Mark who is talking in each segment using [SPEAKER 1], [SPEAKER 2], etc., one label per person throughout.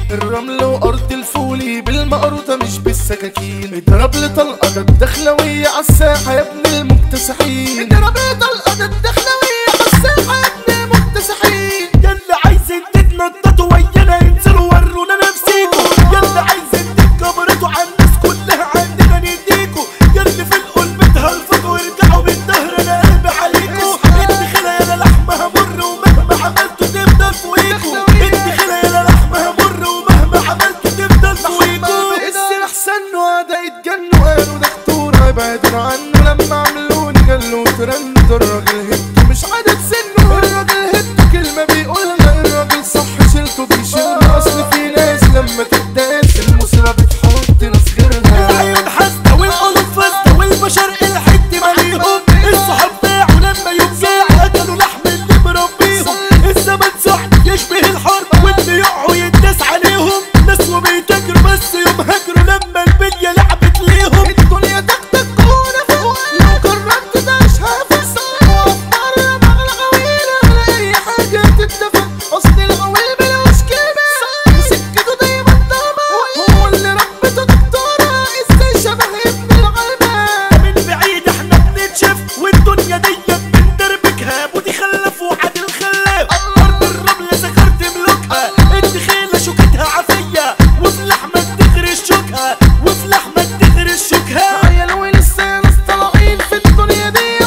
[SPEAKER 1] الرمل وارض الفولي بالمقروطة مش بالسكاكين اضرب لي طلقة ده الدخلوية عالساحة يا ابن المكتسحين اضرب لي طلقة ده الدخلوية عالساحة يا ابن المكتسحين
[SPEAKER 2] يلا عايزين تتنططوا ويانا انزلوا ورونا نفسيكوا يلا عايزين تتكبرتوا على الناس كلها عندنا نديكوا يلا في القلب تهلفطوا وارجعوا بالظهر انا قلبي عليكوا انت خلا يا لحمها مر ومهما عملتوا تفضل فوقيكوا انت خلا يا لحمها مر ومهما عملتوا تفضل فوقيكوا
[SPEAKER 1] السلاح سنوا قعدة يتجنوا قالوا ده خطورة ابعدوا عنه لما عملوني قالوا ترند الراجل هبته مش عدد سنه الراجل هبته كلمة بيقولها الراجل صح شلته بيشيلها اصل في ناس لما تداس المصيبة بتحط ناس غيرها
[SPEAKER 2] العيون حاسدة والقلوب فاسدة والبشر الحد ماليهم الصحاب باعوا لما يوجعوا اكلوا لحم اللي مربيهم الزمن سحب يشبه الحرب واللي يقعوا يداس عليهم ناس وبيتاجروا بس يوم هاجروا لما البلية لعبت ليهم
[SPEAKER 1] الدنيا تكتك وانا فوق لو قررت تعيشها في الصحراء وافطر مغلى غويلة على اي حاجة تتفق اصل الغويل بلاش كلمة سكته دايما ضربة هو اللي ربته دكتورة ازاي شبه ابن الغلبان
[SPEAKER 2] من بعيد احنا بنتشاف والدنيا دي بندربكها بودي خلف وعادل خلاف ارض الرمل سكرت ملوكها الدخيلة شوكتها عافية وفي لحمك تغري الشوكها وفي لحمك تغري الشوكها
[SPEAKER 1] عيال ولسه ناس طالعين في الدنيا دي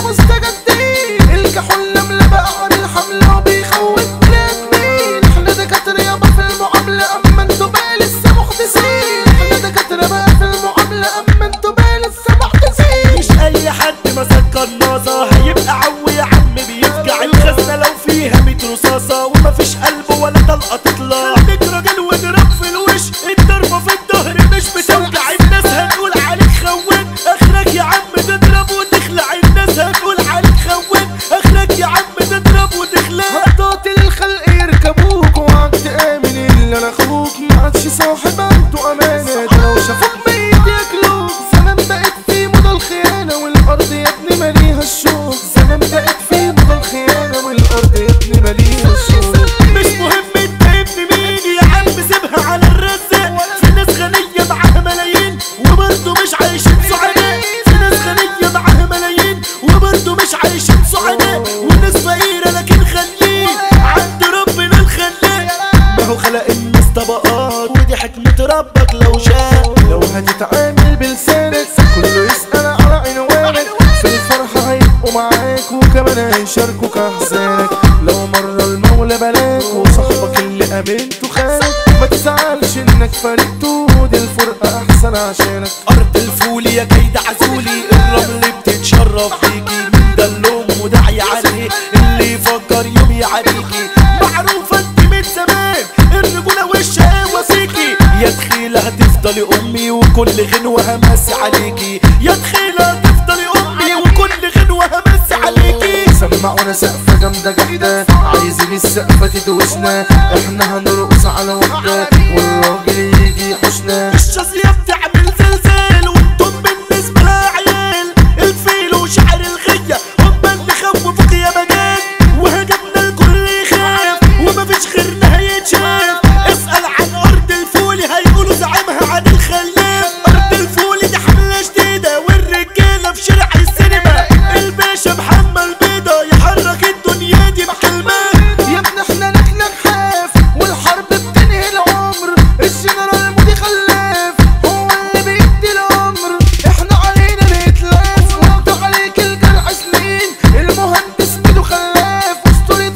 [SPEAKER 1] مستجدين الكحول لملة بقى عن الحملة وبيخوف بلاد مين احنا دكاترة يابا في المعاملة اما انتوا بقى لسه محدثين احنا دكاترة بقى في المعاملة اما انتوا بقى لسه محدثين
[SPEAKER 2] مش اي حد مسك قناصة هيبقى عوي يا عم بيفجع الخزنة لو فيها ميت رصاصة ومفيش قلب ولا طلقة تطلع خليك راجل واضرب في الوش الضربة في الظهر مش بتوجع الناس هتقول عليك خوان اخرك يا عم تضرب وتخلع الناس هتقول عليك خوان اخرك يا عم تضرب وتخلع
[SPEAKER 1] هبطات الخلق يركبوك وعد تآمن الا انا اخوك ما عادش صاحب عنده امانة ده لو شافوك ميت ياكلوك زمان بقت في موضة الخيانة والارض يا ابني ماليها الشوك زمان بقت في موضة الخيانة والارض يا ابني ماليها الشوك
[SPEAKER 2] مش مهم انت ابن مين يا عم سيبها على الرزق في ناس غنية معاها ملايين وبرضه مش عايشين سعداء في ناس غنية معاها ملايين وبرضه مش عايشين سعداء وناس فقيرة لكن خليه عند ربنا الخلاق ما هو خلق الناس طبقات ودي حكمة ربك لو شاء
[SPEAKER 1] لو هتتعامل بلسانك كله يسأل على عنوانك في الفرحة هيبقوا معاك وكمان هيشاركوك أحزانك لو مرة المولى بلاك وصاحبك اللي قابلته خانك ما تزعلش انك فرقته دي الفرقة أحسن عشانك
[SPEAKER 2] ارض الفول يا كيد عزولي الرمل بتتشرف بيكي من ده اللوم وداعي عليه اللي يفكر يوم يعريكي معروفة انت من زمان الرجولة والشقاوة فيكي يا دخيلة هتفضلي امي وكل غنوة همسي عليكي يا دخيلة هتفضلي امي وكل غنوة همسي عليكي
[SPEAKER 1] سمعونا سقفة جامدة جامدة عايزين السقفة تدوشنا احنا هنرقص على وحدة والراجل يجي يحوشنا
[SPEAKER 2] الشاذية بتعمل زلزال وانتم بالنسبة لها عيال الفيل وشعر الغية هما اللي خوفوك يا مجال وهجمنا الكل يخاف ومفيش غيرنا هيتشاف اسأل عن أرض الفولي هيقولوا زعيمها عن الخلاف أرض الفولي دي حملة جديدة والرجالة في شارع السينما الباشا محمد بيضة يحرك الدنيا دي بكلمات
[SPEAKER 1] يا ابني احنا نحن نخاف والحرب بتنهي العمر الجنرال مودي خلاف هو اللي بيدي الامر احنا علينا نتلاف وانتوا عليك الجرح سنين المهندس ميدو خلاف اسطورة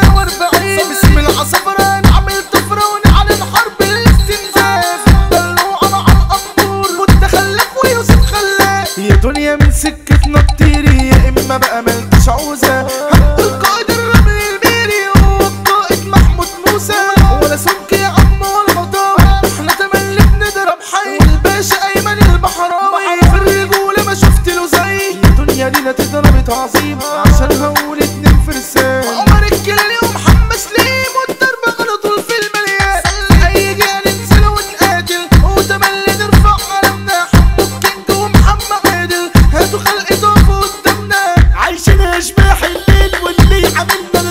[SPEAKER 1] 45 بسم العصفرة نعمل طفرة ونعلن حرب الاستنزاف دلوعنا على القبور متخلف ويوسف خلاف يا دنيا من سكتنا كتير يا اما بقى مالكش عوزة هات القائد الرمل الميري هو القائد محمود موسى ولا سمك يا عم ولا مطاوي احنا تملي بنضرب حي والباشا ايمن البحراوي في الرجولة ما شفت له زي الدنيا دي لا تضرب تعظيم عشان هقول اتنين فرسان عمر الجلالي ومحمد سليم والضرب على طول في المليان اي جهة ننزل ونقاتل وتملي نرفع علمنا حمو الكينج ومحمد عادل هاتوا خلق تقفوا قدامنا
[SPEAKER 2] عايشين اشباح الليل واللي عملنا